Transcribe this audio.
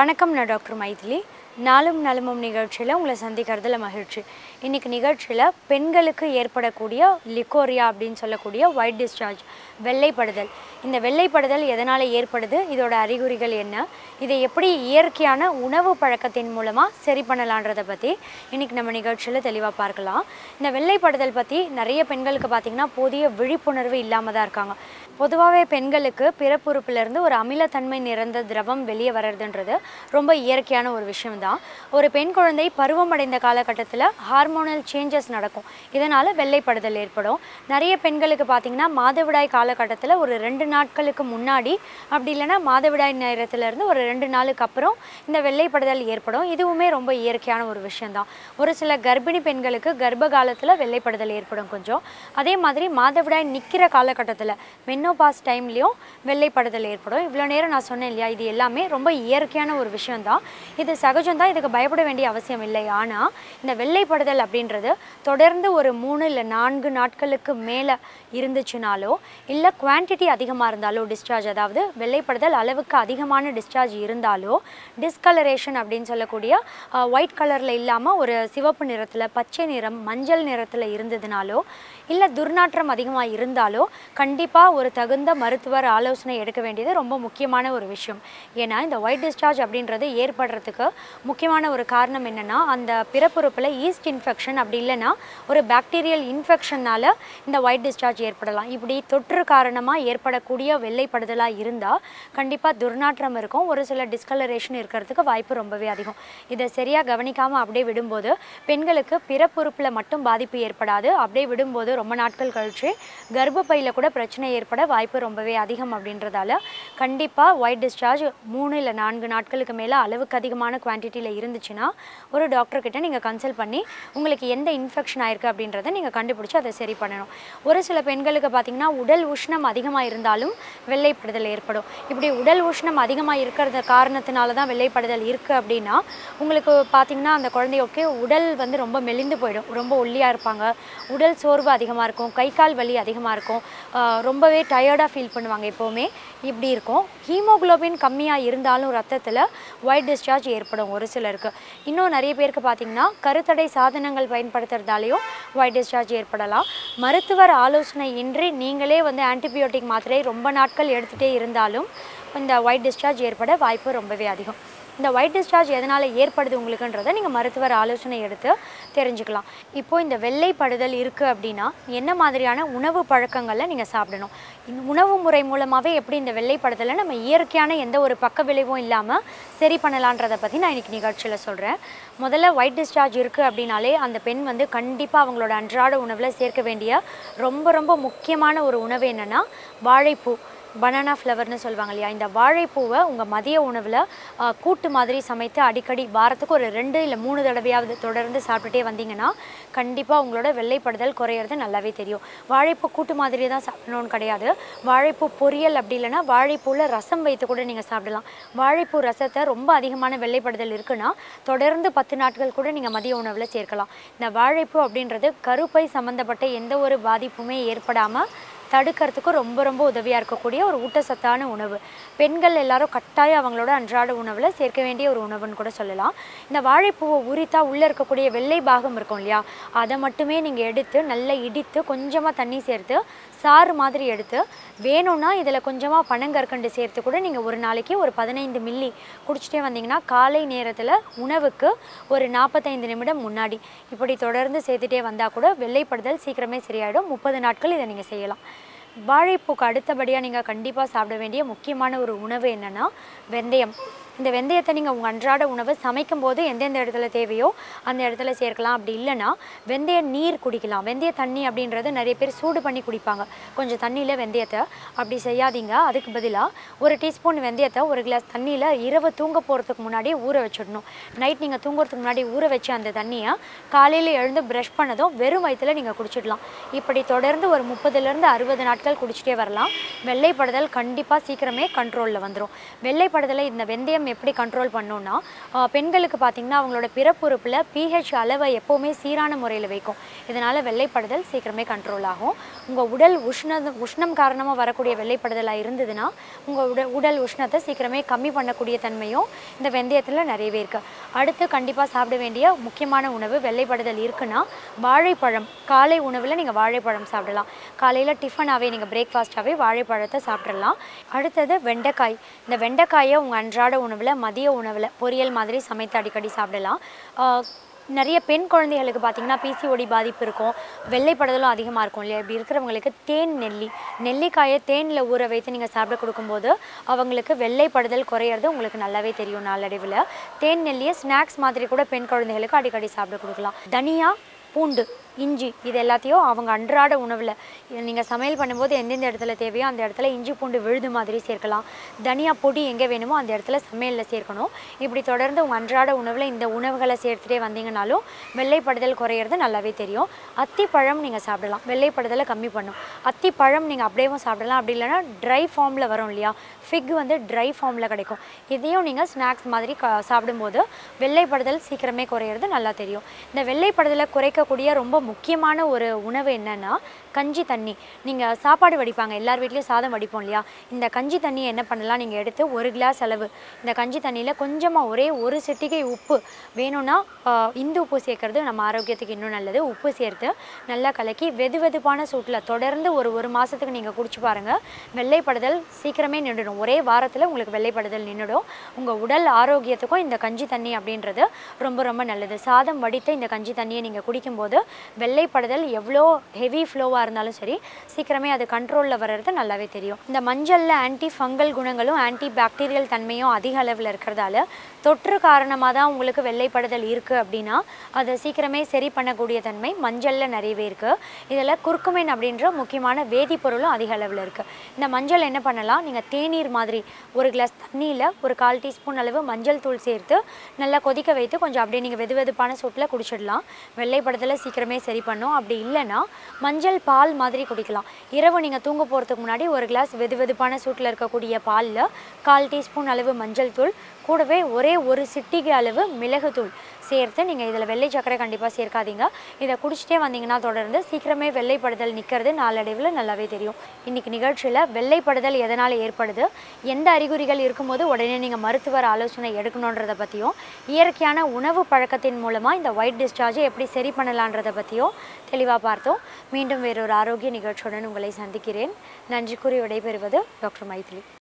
வணக்கம் நான் டாக்டர் மைதிலி நாளும் நலமும் நிகழ்ச்சியில் உங்களை சந்திக்கிறதுல மகிழ்ச்சி இன்றைக்கி நிகழ்ச்சியில் பெண்களுக்கு ஏற்படக்கூடிய லிக்கோரியா அப்படின்னு சொல்லக்கூடிய ஒயிட் டிஸ்சார்ஜ் வெள்ளைப்படுதல் இந்த வெள்ளைப்படுதல் எதனால் ஏற்படுது இதோட அறிகுறிகள் என்ன இதை எப்படி இயற்கையான உணவு பழக்கத்தின் மூலமாக சரி பண்ணலான்றதை பற்றி இன்றைக்கி நம்ம நிகழ்ச்சியில் தெளிவாக பார்க்கலாம் இந்த வெள்ளைப்படுதல் பற்றி நிறைய பெண்களுக்கு பார்த்திங்கன்னா போதிய விழிப்புணர்வு இல்லாமல் தான் இருக்காங்க பொதுவாகவே பெண்களுக்கு பிறப்புறுப்பிலிருந்து ஒரு அமிலத்தன்மை நிறைந்த திரவம் வெளியே வர்றதுன்றது ரொம்ப இயற்கையான ஒரு விஷயம்தான் ஒரு பெண் குழந்தை பருவமடைந்த காலகட்டத்தில் ஹார்மோனல் சேஞ்சஸ் நடக்கும் இதனால் வெள்ளைப்படுதல் ஏற்படும் நிறைய பெண்களுக்கு பார்த்திங்கன்னா மாதவிடாய் காலகட்டத்தில் ஒரு ரெண்டு நாட்களுக்கு முன்னாடி அப்படி இல்லைன்னா மாதவிடாய் நேரத்திலேருந்து ஒரு ரெண்டு நாளுக்கு அப்புறம் இந்த வெள்ளைப்படுதல் ஏற்படும் இதுவுமே ரொம்ப இயற்கையான ஒரு விஷயம்தான் ஒரு சில கர்ப்பிணி பெண்களுக்கு கர்ப்ப காலத்தில் வெள்ளைப்படுதல் ஏற்படும் கொஞ்சம் அதே மாதிரி மாதவிடாய் நிற்கிற காலகட்டத்தில் மென்னோபாஸ் டைம்லேயும் வெள்ளைப்படுதல் ஏற்படும் இவ்வளோ நேரம் நான் சொன்னேன் இல்லையா இது எல்லாமே ரொம்ப இயற்கையான ஒரு விஷயம்தான் இது சகஜம்தான் இதுக்கு பயப்பட வேண்டிய அவசியம் இல்லை ஆனால் இந்த வெள்ளைப்படுதல் அப்படின்றது தொடர்ந்து ஒரு மூணு இல்லை நான்கு நாட்களுக்கு மேலே இருந்துச்சுனாலோ இல்லை குவான்டிட்டி அதிகமாக இருந்தாலோ டிஸ்சார்ஜ் அதாவது வெள்ளைப்படுதல் அளவுக்கு அதிகமான டிஸ்சார்ஜ் இருந்தாலோ டிஸ்கலரேஷன் அப்படின்னு சொல்லக்கூடிய ஒயிட் கலரில் இல்லாமல் ஒரு சிவப்பு நிறத்தில் பச்சை நிறம் மஞ்சள் நிறத்தில் இருந்ததுனாலோ இல்லை துர்நாற்றம் அதிகமாக இருந்தாலோ கண்டிப்பாக ஒரு தகுந்த மருத்துவர் ஆலோசனை எடுக்க வேண்டியது ரொம்ப முக்கியமான ஒரு விஷயம் ஏன்னா இந்த ஒயிட் டிஸ்சார்ஜ் அப்படின்றது ஏற்படுறதுக்கு முக்கியமான ஒரு காரணம் என்னென்னா அந்த பிறப்புறுப்பில் ஈஸ்ட் இன்ஃபெக்ஷன் அப்படி இல்லைன்னா ஒரு பாக்டீரியல் இன்ஃபெக்ஷனால் இந்த ஒயிட் டிஸ்சார்ஜ் ஏற்படலாம் இப்படி தொற்று காரணமாக ஏற்படக்கூடிய வெள்ளைப்படுதலாக இருந்தால் கண்டிப்பாக துர்நாற்றம் இருக்கும் ஒரு சில டிஸ்கலரேஷன் இருக்கிறதுக்கு வாய்ப்பு ரொம்பவே அதிகம் இதை சரியாக கவனிக்காமல் அப்படியே விடும்போது பெண்களுக்கு பிறப்புறுப்பில் மட்டும் பாதிப்பு ஏற்படாது அப்படியே விடும்போது ரொம்ப நாட்கள் கழிச்சு கர்ப்பப்பையில் கூட பிரச்சனை ஏற்பட வாய்ப்பு ரொம்பவே அதிகம் அப்படின்றதால கண்டிப்பாக ஒயிட் டிஸ்சார்ஜ் மூணு இல்லை நான்கு நாட்களுக்கு மேலே அளவுக்கு அதிகமான குவான்டிட்டியில் இருந்துச்சுன்னா ஒரு டாக்டர் கிட்ட நீங்கள் கன்சல்ட் பண்ணி உங்களுக்கு எந்த இன்ஃபெக்ஷன் ஆயிருக்கு அப்படின்றத நீங்கள் கண்டுபிடிச்சி அதை சரி பண்ணணும் ஒரு சில பெண்களுக்கு பார்த்தீங்கன்னா உடல் உஷ்ணம் அதிகமாக இருந்தாலும் வெள்ளைப்படுதல் ஏற்படும் இப்படி உடல் உஷ்ணம் அதிகமாக இருக்கிறது காரணத்தினால தான் வெள்ளைப்படுதல் இருக்குது அப்படின்னா உங்களுக்கு பார்த்தீங்கன்னா அந்த குழந்தையோக்கு உடல் வந்து ரொம்ப மெலிந்து போயிடும் ரொம்ப ஒல்லியாக இருப்பாங்க உடல் சோர்வு அதிகமாக இருக்கும் கை கால் வலி அதிகமாக இருக்கும் ஆஹ் ரொம்பவே டயர்டாக ஃபீல் பண்ணுவாங்க எப்போவுமே இப்படி இருக்கும் ஹீமோகுளோபின் கம்மியாக இருந்தாலும் ரத்தத்தில் ஒயிட் டிஸ்சார்ஜ் ஏற்படும் ஒரு சிலருக்கு இன்னும் நிறைய பேருக்கு பார்த்தீங்கன்னா கருத்தடை சாதனங்கள் பயன்படுத்துறதாலேயும் ஒயிட் டிஸ்சார்ஜ் ஏற்படலாம் மருத்துவர் ஆலோசனை இன்றி நீங்களே வந்து ஆன்டிபயோட்டிக் மாத்திரை ரொம்ப நாட்கள் எடுத்துகிட்டே இருந்தாலும் இந்த ஒயிட் டிஸ்சார்ஜ் ஏற்பட வாய்ப்பு ரொம்பவே அதிகம் இந்த ஒயிட் டிஸ்சார்ஜ் எதனால் ஏற்படுது உங்களுக்குன்றதை நீங்கள் மருத்துவர் ஆலோசனை எடுத்து தெரிஞ்சுக்கலாம் இப்போ இந்த வெள்ளைப்படுதல் இருக்குது அப்படின்னா என்ன மாதிரியான உணவு பழக்கங்களை நீங்கள் சாப்பிடணும் இந்த உணவு முறை மூலமாகவே எப்படி இந்த வெள்ளைப்படுதலை நம்ம இயற்கையான எந்த ஒரு பக்க விளைவும் இல்லாமல் சரி பண்ணலான்றதை பற்றி நான் இன்றைக்கி நிகழ்ச்சியில் சொல்கிறேன் முதல்ல ஒயிட் டிஸ்சார்ஜ் இருக்குது அப்படின்னாலே அந்த பெண் வந்து கண்டிப்பாக அவங்களோட அன்றாட உணவில் சேர்க்க வேண்டிய ரொம்ப ரொம்ப முக்கியமான ஒரு உணவு என்னென்னா வாழைப்பூ பனானா ஃப்ளவர்னு சொல்லுவாங்க இல்லையா இந்த வாழைப்பூவை உங்கள் மதிய உணவில் கூட்டு மாதிரி சமைத்து அடிக்கடி வாரத்துக்கு ஒரு ரெண்டு இல்லை மூணு தடவையாவது தொடர்ந்து சாப்பிட்டுட்டே வந்தீங்கன்னா கண்டிப்பாக உங்களோட வெள்ளைப்படுதல் குறையிறது நல்லாவே தெரியும் வாழைப்பூ கூட்டு மாதிரி தான் சாப்பிடணும்னு கிடையாது வாழைப்பூ பொரியல் அப்படி இல்லைன்னா வாழைப்பூவில் ரசம் வைத்து கூட நீங்கள் சாப்பிடலாம் வாழைப்பூ ரசத்தை ரொம்ப அதிகமான வெள்ளைப்படுதல் இருக்குன்னா தொடர்ந்து பத்து நாட்கள் கூட நீங்கள் மதிய உணவில் சேர்க்கலாம் இந்த வாழைப்பூ அப்படின்றது கருப்பை சம்மந்தப்பட்ட எந்த ஒரு பாதிப்புமே ஏற்படாமல் தடுக்கிறதுக்கு ரொம்ப ரொம்ப உதவியாக இருக்கக்கூடிய ஒரு ஊட்டச்சத்தான உணவு பெண்கள் எல்லாரும் கட்டாயம் அவங்களோட அன்றாட உணவில் சேர்க்க வேண்டிய ஒரு உணவுன்னு கூட சொல்லலாம் இந்த வாழைப்பூவை உரித்தா உள்ளே இருக்கக்கூடிய வெள்ளை பாகம் இருக்கும் இல்லையா அதை மட்டுமே நீங்கள் எடுத்து நல்லா இடித்து கொஞ்சமாக தண்ணி சேர்த்து சாறு மாதிரி எடுத்து வேணும்னா இதில் கொஞ்சமாக பனங்கற்கண்டு சேர்த்து கூட நீங்கள் ஒரு நாளைக்கு ஒரு பதினைந்து மில்லி குடிச்சிட்டே வந்தீங்கன்னா காலை நேரத்தில் உணவுக்கு ஒரு நாற்பத்தைந்து நிமிடம் முன்னாடி இப்படி தொடர்ந்து சேர்த்துட்டே வந்தால் கூட வெள்ளைப்படுதல் சீக்கிரமே சரியாயிடும் முப்பது நாட்கள் இதை நீங்கள் செய்யலாம் வாழைப்பூக்கு அடுத்தபடியாக நீங்கள் கண்டிப்பாக சாப்பிட வேண்டிய முக்கியமான ஒரு உணவு என்னென்னா வெந்தயம் இந்த வெந்தயத்தை நீங்கள் உங்கள் அன்றாட உணவு சமைக்கும் போது எந்தெந்த இடத்துல தேவையோ அந்த இடத்துல சேர்க்கலாம் அப்படி இல்லைன்னா வெந்தய நீர் குடிக்கலாம் வெந்தய தண்ணி அப்படின்றது நிறைய பேர் சூடு பண்ணி குடிப்பாங்க கொஞ்சம் தண்ணியில் வெந்தயத்தை அப்படி செய்யாதீங்க அதுக்கு பதிலாக ஒரு டீஸ்பூன் வெந்தயத்தை ஒரு கிளாஸ் தண்ணியில் இரவு தூங்க போகிறதுக்கு முன்னாடி ஊற வச்சிடணும் நைட் நீங்கள் தூங்குறதுக்கு முன்னாடி ஊற வச்ச அந்த தண்ணியை காலையில் எழுந்து ப்ரஷ் பண்ணதும் வெறும் வயிற்றில் நீங்கள் குடிச்சிடலாம் இப்படி தொடர்ந்து ஒரு முப்பதுலேருந்து அறுபது நாட்கள் குடிச்சிட்டே வரலாம் வெள்ளைப்படுதல் கண்டிப்பாக சீக்கிரமே கண்ட்ரோலில் வந்துடும் வெள்ளைப்படுதலை இந்த வெந்தயம் சீக்கிரம் எப்படி கண்ட்ரோல் பண்ணோம்னா ஆஹ் பெண்களுக்கு பார்த்திங்கன்னா அவங்களோட பிறப்புறுப்பில் பிஹெச் அளவை எப்போவுமே சீரான முறையில் வைக்கும் இதனால் வெள்ளைப்படுதல் சீக்கிரமே கண்ட்ரோல் ஆகும் உங்கள் உடல் உஷ்ண உஷ்ணம் காரணமாக வரக்கூடிய வெள்ளைப்படுதலாக இருந்ததுன்னா உங்கள் உடல் உடல் உஷ்ணத்தை சீக்கிரமே கம்மி பண்ணக்கூடிய தன்மையும் இந்த வெந்தயத்தில் நிறையவே இருக்குது அடுத்து கண்டிப்பாக சாப்பிட வேண்டிய முக்கியமான உணவு வெள்ளைப்படுதல் இருக்குன்னா வாழைப்பழம் காலை உணவில் நீங்கள் வாழைப்பழம் சாப்பிடலாம் காலையில் டிஃபனாகவே நீங்கள் பிரேக்ஃபாஸ்ட்டாகவே வாழைப்பழத்தை சாப்பிட்றலாம் அடுத்தது வெண்டைக்காய் இந்த வெண்டைக்காயை உங்கள் அன்றாட உணவில் மதிய உணவில் பொரியல் மாதிரி சமைத்து அடிக்கடி சாப்பிடலாம் ஆஹ் நிறைய பெண் குழந்தைகளுக்கு பார்த்தீங்கன்னா பிசிஓடி பாதிப்பு இருக்கும் வெள்ளைப்படுதலும் அதிகமாக இருக்கும் இல்லையா இப்படி இருக்கிறவங்களுக்கு தேன் நெல்லி நெல்லிக்காயை தேனில் ஊற வைத்து நீங்கள் சாப்பிட கொடுக்கும்போது அவங்களுக்கு வெள்ளைப்படுதல் குறையிறது உங்களுக்கு நல்லாவே தெரியும் நாளடைவில் தேன் நெல்லியை ஸ்நாக்ஸ் மாதிரி கூட பெண் குழந்தைகளுக்கு அடிக்கடி சாப்பிட கொடுக்கலாம் தனியா பூண்டு இஞ்சி இது எல்லாத்தையும் அவங்க அன்றாட உணவில் நீங்கள் சமையல் பண்ணும்போது எந்தெந்த இடத்துல தேவையோ அந்த இடத்துல இஞ்சி பூண்டு விழுது மாதிரி சேர்க்கலாம் தனியா பொடி எங்கே வேணுமோ அந்த இடத்துல சமையலில் சேர்க்கணும் இப்படி தொடர்ந்து உங்கள் அன்றாட உணவில் இந்த உணவுகளை சேர்த்துட்டே வந்தீங்கனாலும் வெள்ளைப்படுதல் குறையிறது நல்லாவே தெரியும் அத்திப்பழம் நீங்கள் சாப்பிடலாம் வெள்ளைப்படுதலை கம்மி பண்ணும் அத்திப்பழம் நீங்கள் அப்படியேவும் சாப்பிடலாம் அப்படி இல்லைன்னா ட்ரை ஃபார்மில் வரும் இல்லையா ஃபிக் வந்து ட்ரை ஃபார்மில் கிடைக்கும் இதையும் நீங்கள் ஸ்நாக்ஸ் மாதிரி க சாப்பிடும்போது வெள்ளைப்படுதல் சீக்கிரமே குறையிறது நல்லா தெரியும் இந்த வெள்ளைப்படுதலை குறைக்கக்கூடிய ரொம்ப முக்கியமான ஒரு உணவு என்னன்னா கஞ்சி தண்ணி நீங்கள் சாப்பாடு வடிப்பாங்க எல்லார் வீட்லேயும் சாதம் வடிப்போம் இல்லையா இந்த கஞ்சி தண்ணியை என்ன பண்ணலாம் நீங்கள் எடுத்து ஒரு கிளாஸ் அளவு இந்த கஞ்சி தண்ணியில் கொஞ்சமாக ஒரே ஒரு சிட்டிகை உப்பு வேணும்னா ஆஹ், இந்து உப்பு சேர்க்கறது நம்ம ஆரோக்கியத்துக்கு இன்னும் நல்லது உப்பு சேர்த்து நல்லா கலக்கி வெது வெதுப்பான சூட்டில் தொடர்ந்து ஒரு ஒரு மாதத்துக்கு நீங்கள் குடிச்சு பாருங்கள் வெள்ளைப்படுதல் சீக்கிரமே நின்றுடும் ஒரே வாரத்தில் உங்களுக்கு வெள்ளைப்படுதல் நின்றுடும் உங்கள் உடல் ஆரோக்கியத்துக்கும் இந்த கஞ்சி தண்ணி அப்படின்றது ரொம்ப ரொம்ப நல்லது சாதம் வடித்த இந்த கஞ்சி தண்ணியை நீங்கள் குடிக்கும்போது வெள்ளைப்படுதல் எவ்வளோ ஹெவி ஃப்ளோவாக இருந்தாலும் சரி சீக்கிரமே அது கண்ட்ரோலில் வர்றது நல்லாவே தெரியும் இந்த மஞ்சளில் ஆன்டி ஃபங்கல் குணங்களும் ஆன்டி பாக்டீரியல் தன்மையும் அதிக அளவில் இருக்கிறதால தொற்று காரணமாக தான் உங்களுக்கு வெள்ளைப்படுதல் இருக்குது அப்படின்னா அதை சீக்கிரமே சரி பண்ணக்கூடிய தன்மை மஞ்சளில் நிறையவே இருக்குது இதில் குர்குமின் அப்படின்ற முக்கியமான வேதிப்பொருளும் அதிக அளவில் இருக்குது இந்த மஞ்சள் என்ன பண்ணலாம் நீங்கள் தேநீர் மாதிரி ஒரு கிளாஸ் தண்ணியில் ஒரு கால் டீஸ்பூன் அளவு மஞ்சள் தூள் சேர்த்து நல்லா கொதிக்க வைத்து கொஞ்சம் அப்படியே நீங்கள் வெது வெதுப்பான சூட்டில் குடிச்சிடலாம் வெள்ளைப்படுதலை சீக்கிரமே சரி பண்ணும் அப்படி இல்லைன்னா மஞ்சள் பால் மாதிரி குடிக்கலாம் இரவு நீங்கள் தூங்க போகிறதுக்கு முன்னாடி ஒரு கிளாஸ் வெது வெதுப்பான சூட்டில் இருக்கக்கூடிய பாலில் கால் டீஸ்பூன் அளவு மஞ்சள் தூள் கூடவே ஒரே ஒரு சிட்டிகை அளவு மிளகுத்தூள் சேர்த்து நீங்கள் இதில் வெள்ளை சர்க்கரை கண்டிப்பாக சேர்க்காதீங்க இதை குடிச்சிட்டே வந்தீங்கன்னா தொடர்ந்து சீக்கிரமே வெள்ளைப்படுதல் நிற்கிறது நாளடைவில் நல்லாவே தெரியும் இன்றைக்கி நிகழ்ச்சியில் வெள்ளைப்படுதல் எதனால் ஏற்படுது எந்த அறிகுறிகள் இருக்கும்போது உடனே நீங்கள் மருத்துவர் ஆலோசனை எடுக்கணுன்றதை பற்றியும் இயற்கையான உணவு பழக்கத்தின் மூலமாக இந்த ஒயிட் டிஸ்சார்ஜை எப்படி சரி பண்ணலான்றதை பற்றியும் தெளிவாக பார்த்தோம் மீண்டும் வேறொரு ஆரோக்கிய நிகழ்ச்சியுடன் உங்களை சந்திக்கிறேன் நன்றி கூறி விடைபெறுவது டாக்டர் மைதிலி